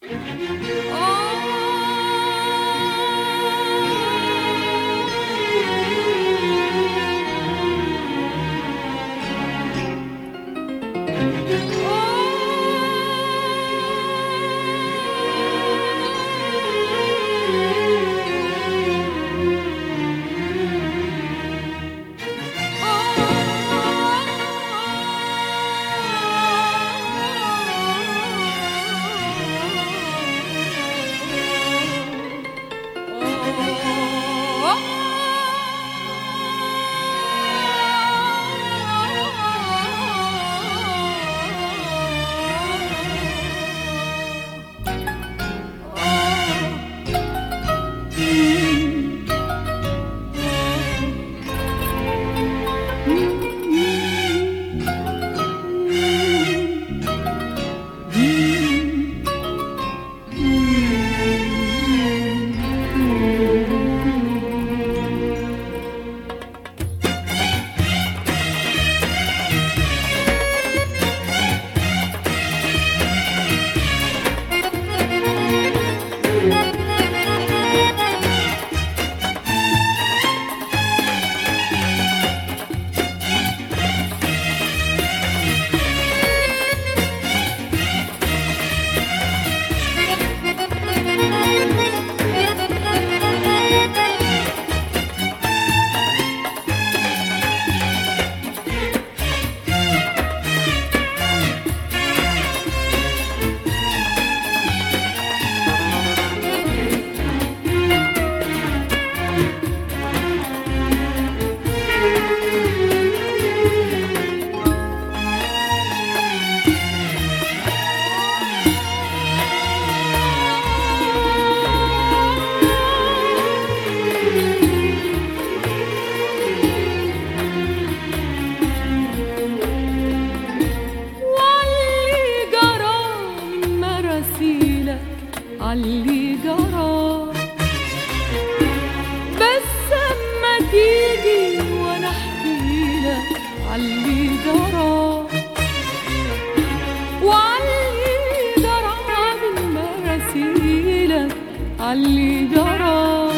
عاللي جرى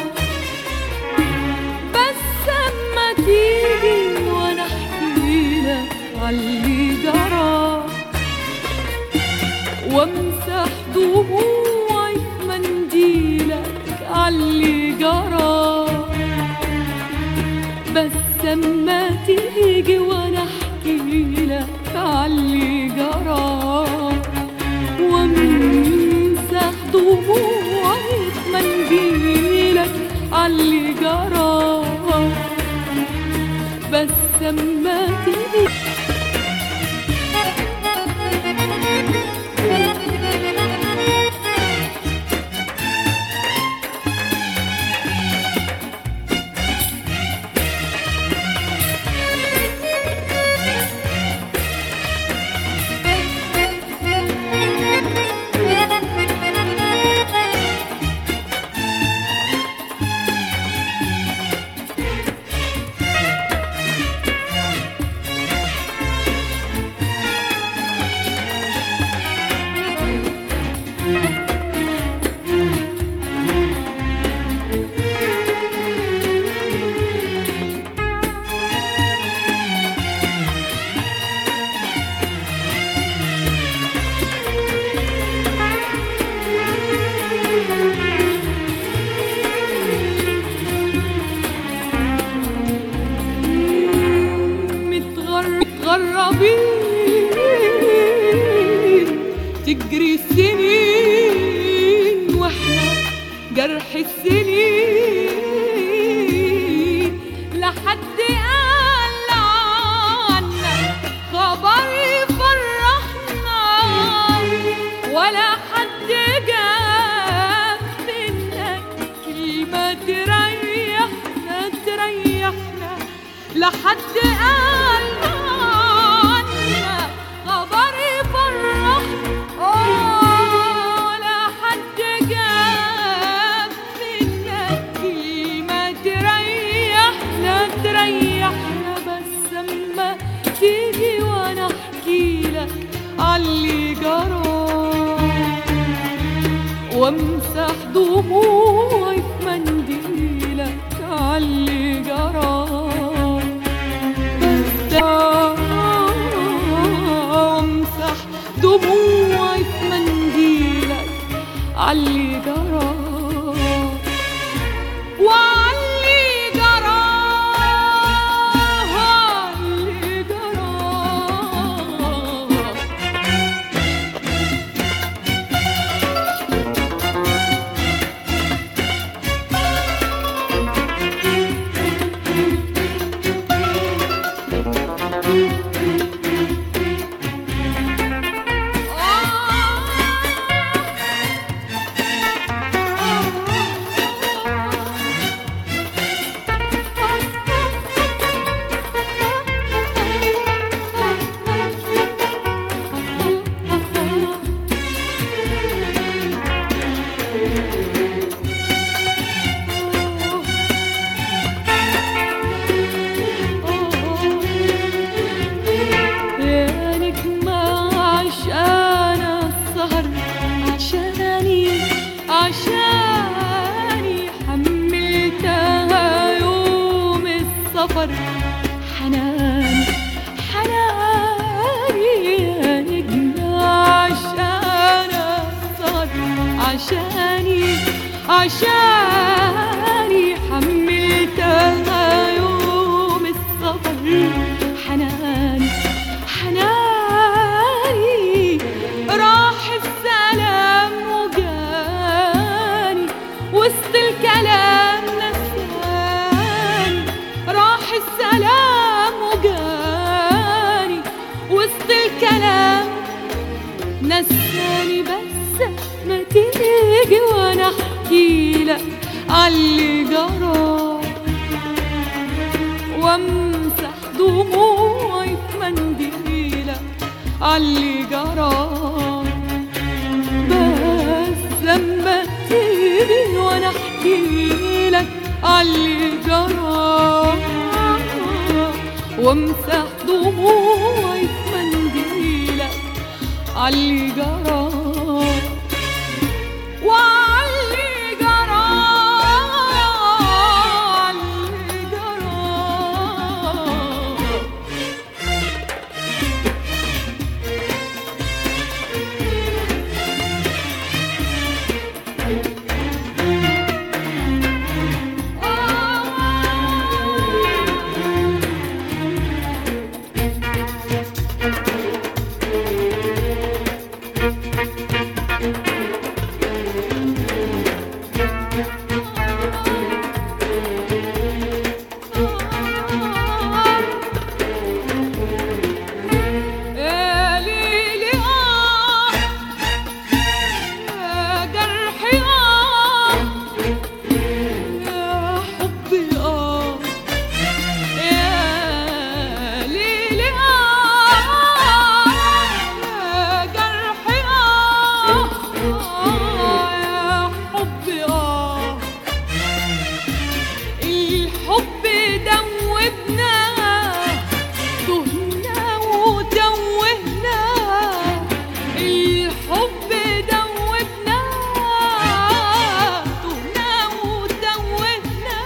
بس اما تيجي وانا احكي لك عاللي جرى وامسح دموعي في منديلك عاللي جرى بس اما تيجي وانا احكي لك عاللي جرى وامسح دموعي في منديلك عاللي جرى بس اما تيجي متغربين تجري السنين واحنا جرح السنين لحد قال عنا خبر يفرحنا ولا حد جاب منك كلمة تريحنا تريحنا لحد قال عنا خبر يفرح آه لا حد جاب منك كلمة تريحنا تريحنا بس اما تيجي وانا احكي لك عاللي جرى وامسح دموعي في منديلك عاللي جرى بس وامسح دموعي في منديلك عاللي جرى وعلي جرى علي جرى يا نجمة عشان السهر عشاني عشاني حملتها يوم السفر حناني حناني يا نجمة عشان السهر عشاني عشاني حملتها يوم السفر حناني حناني راح السلام وجاني وسط الكلام نساني راح السلام وجاني وسط الكلام نساني بس ما تيجي وانا احكي لك عاللي جرى وامسح دموعي في منديلك عاللي جرى بس لما تيجي وانا احكي لك عاللي جرى وامسح دموعي في منديلك عاللي جرى وعلي جرى علي جرى يا ليلي آه يا جرحي آه يا حبي آه يا ليلي آه يا جرحي آه يا حبي آه الحب دوبنا تهنا وتوهنا الحب دوبنا تهنا وتوهنا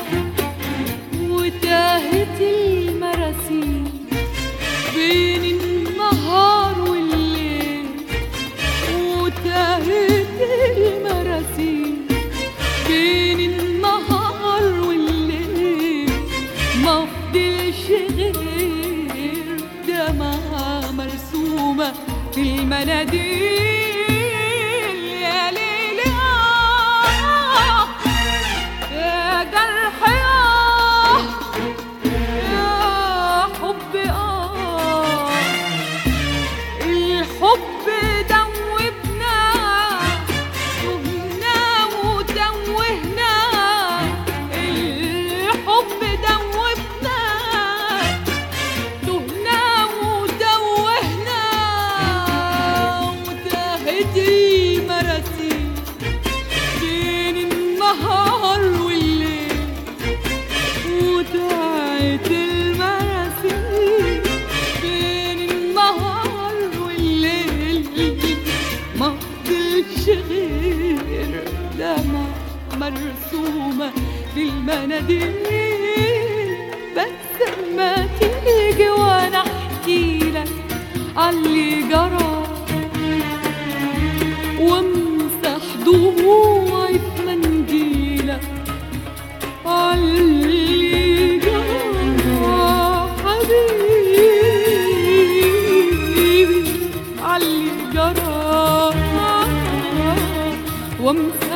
وتاهت المراسيل بين النهار والليل وتاهت المراسيل بين النهار والليل ما فضلش غير دمعة مرسومة في المناديل يا ليل آه يا جرح آه يا حب آه الحب دوبنا تهنا وتوهنا الحب دوبنا تهنا وتوهنا وتاهت المراسيل بين النهار والليل وتاهت المراسيل بين النهار والليل ما فضلش غير دمع مرسومة في المناديل بس ما تيجي وانا احكي لك عاللي جرى وامسح دموعي في منديلك عاللي جرى حبيبي عاللي جرى وامسح